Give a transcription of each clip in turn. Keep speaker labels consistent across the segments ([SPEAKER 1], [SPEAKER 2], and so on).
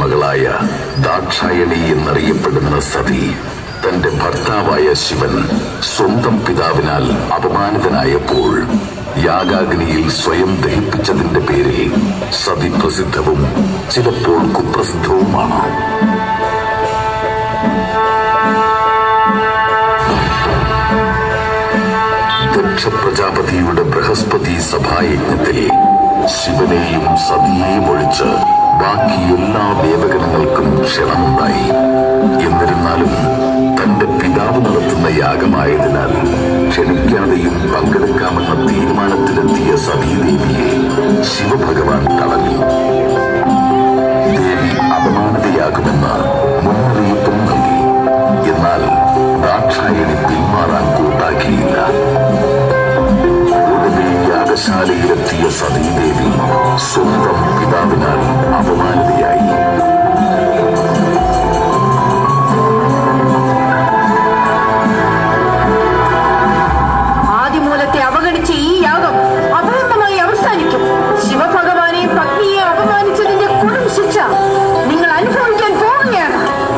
[SPEAKER 1] മകളായ ദാക്ഷായണി എന്നറിയപ്പെടുന്ന സതി തന്റെ ഭർത്താവായ ശിവൻ സ്വന്തം പിതാവിനാൽ അപമാനിതനായപ്പോൾ യാഗാഗ്നിയിൽ സ്വയം ദഹിപ്പിച്ചതിന്റെ പേരിൽ സതി പ്രസിദ്ധവും ചിലപ്പോൾ കുപ്രസിദ്ധവുമാണ് ദക്ഷ പ്രജാപതിയുടെ ബൃഹസ്പതി സഭായജ്ഞത്തിൽ ശിവനെയും സതിയെയും ഒഴിച്ച് ബാക്കി എല്ലാ ദേവഗണങ്ങൾക്കും ക്ഷണമുണ്ടായി എന്നിരുന്നാലും തന്റെ പിതാവ് നടത്തുന്ന യാഗമായതിനാൽ ക്ഷണിക്കാതെയും പങ്കെടുക്കാമെന്ന തീരുമാനത്തിലെത്തിയ സതീദേവിയെ ശിവഭഗവാൻ തടഞ്ഞു ദേവി അപമാനിതയാകുമെന്ന് മുന്നറിയിപ്പും നൽകി എന്നാൽ ദാക്ഷായണി പിന്മാറാൻ കൂട്ടാക്കിയില്ല ഒടുവിൽ യാഗശാലയിലെത്തിയ സതീദേവി സ്വന്തം പിതാവിനാൽ അപമാനിതയായി
[SPEAKER 2] ആദിമൂലത്തെ അവഗണിച്ച ഈ യാഗം അപൂർണമായി അവസാനിക്കും ശിവഭഗവാനെ പത്നിയെ അപമാനിച്ചതിന്റെ കൊടും ശിക്ഷ നിങ്ങൾ അനുഭവിക്കാൻ പോവുകയാണ്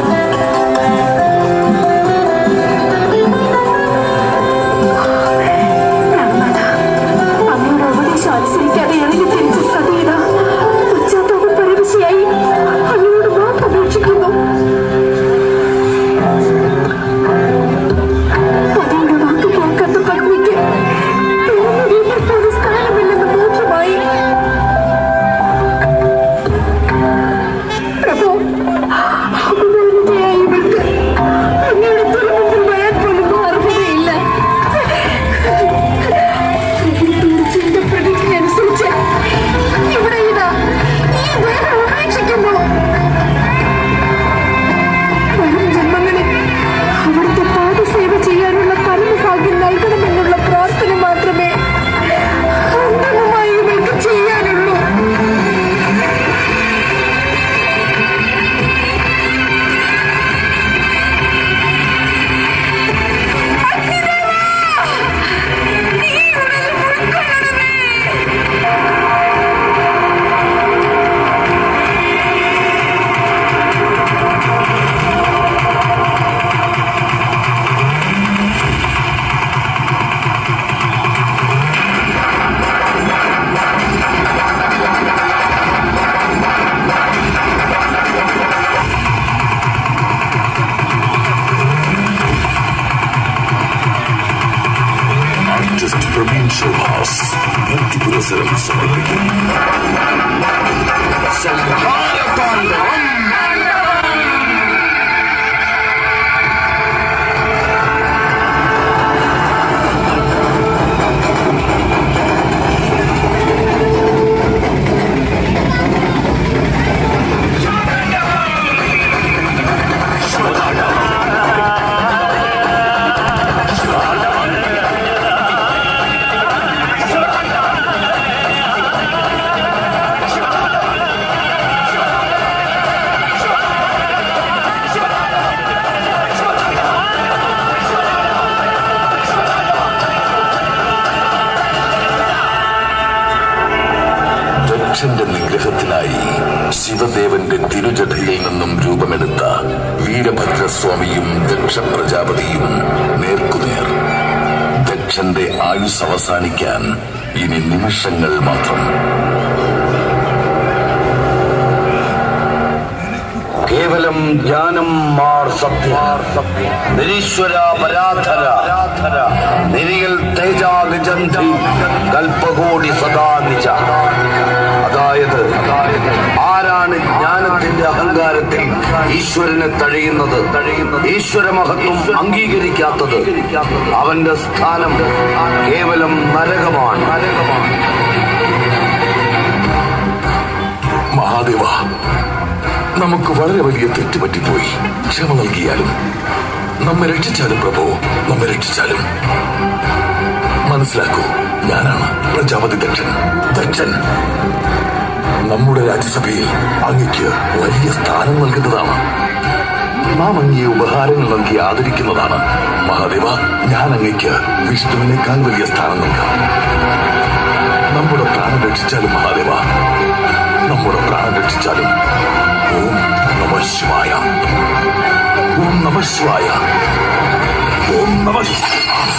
[SPEAKER 2] അങ്ങയുടെ ഉപദേശം അനുസരിക്കാതെ ഇറങ്ങി തിരിച്ച സതീത പശ്ചാത്താപ പരവശയായി അങ്ങയോട് മാപ്പ് അപേക്ഷിക്കുന്നു പതിയുടെ വാക്ക് കേൾക്കാത്ത പത്നിക്ക് ഒരു സ്ഥാനമില്ലെന്ന് ബോധ്യമായി പ്രഭു അപമാനിതയായ ഇവൾക്ക് അങ്ങയുടെ തുറമുമ്പിൽ വരാൻ പോലും അർഹതയില്ല തീർച്ചയായും പ്രതിജ്ഞ അനുസരിച്ച് ഇവിടെ ഇതാ ഈ ദേഹം ഉപേക്ഷിക്കുന്നു വരും ജന്മങ്ങളിൽ അവിടുത്തെ പാദസേവ ചെയ്യാനുള്ള പരമഭാഗ്യം നൽകണമെന്നുള്ള പ്രാർത്ഥന മാത്രമേ അന്തിമമായി ഇവർക്ക് ചെയ്യാനുള്ളൂ
[SPEAKER 1] ആർട്ടിസ്റ്റ് പ്രവീൺ ശോഭാസ് ഭക്തിപുരസരം സമർപ്പിക്കും ദക്ഷന്റെ നിഗ്രഹത്തിനായി ശിവദേവന്റെ തിരുജടയിൽ നിന്നും രൂപമെടുത്ത വീരഭദ്രസ്വാമിയും ദക്ഷ പ്രജാപതിയും നേർക്കുനേർ ദക്ഷന്റെ ആയുസ് അവസാനിക്കാൻ ഇനി നിമിഷങ്ങൾ മാത്രം
[SPEAKER 3] കേവലം ജ്ഞാനം മാർ സത്യ നിരീശ്വര പരാധര നിരികൾ തേജാനിജന്ധി കൽപ്പകോടി സദാ നിജ അതായത് ആരാണ് ജ്ഞാനത്തിന്റെ അഹങ്കാരത്തിൽ ഈശ്വരനെ തഴയുന്നത് ഈശ്വര മഹത്വം അംഗീകരിക്കാത്തത് അവന്റെ സ്ഥാനം കേവലം നരകമാണ് നരകമാണ്
[SPEAKER 1] മഹാദേവ നമുക്ക് വളരെ വലിയ തെറ്റ് പറ്റിപ്പോയി ക്ഷമ നൽകിയാലും നമ്മെ രക്ഷിച്ചാലും പ്രഭു നമ്മെ രക്ഷിച്ചാലും മനസ്സിലാക്കൂ ഞാനാണ് പ്രജാപതി ദക്ഷൻ ദക്ഷൻ നമ്മുടെ രാജ്യസഭയിൽ അങ്ങയ്ക്ക് വലിയ സ്ഥാനം നൽകുന്നതാണ് നാം അങ്ങയെ ഉപഹാരങ്ങൾ നൽകി ആദരിക്കുന്നതാണ് മഹാദേവ ഞാൻ അങ്ങയ്ക്ക് വിഷ്ണുവിനേക്കാൾ വലിയ സ്ഥാനം നൽകാം നമ്മുടെ പ്രാണൻ രക്ഷിച്ചാലും മഹാദേവ നമ്മുടെ പ്രാണൻ രക്ഷിച്ചാലും ഓം നമഃ ശിവായ ഓം നമഃ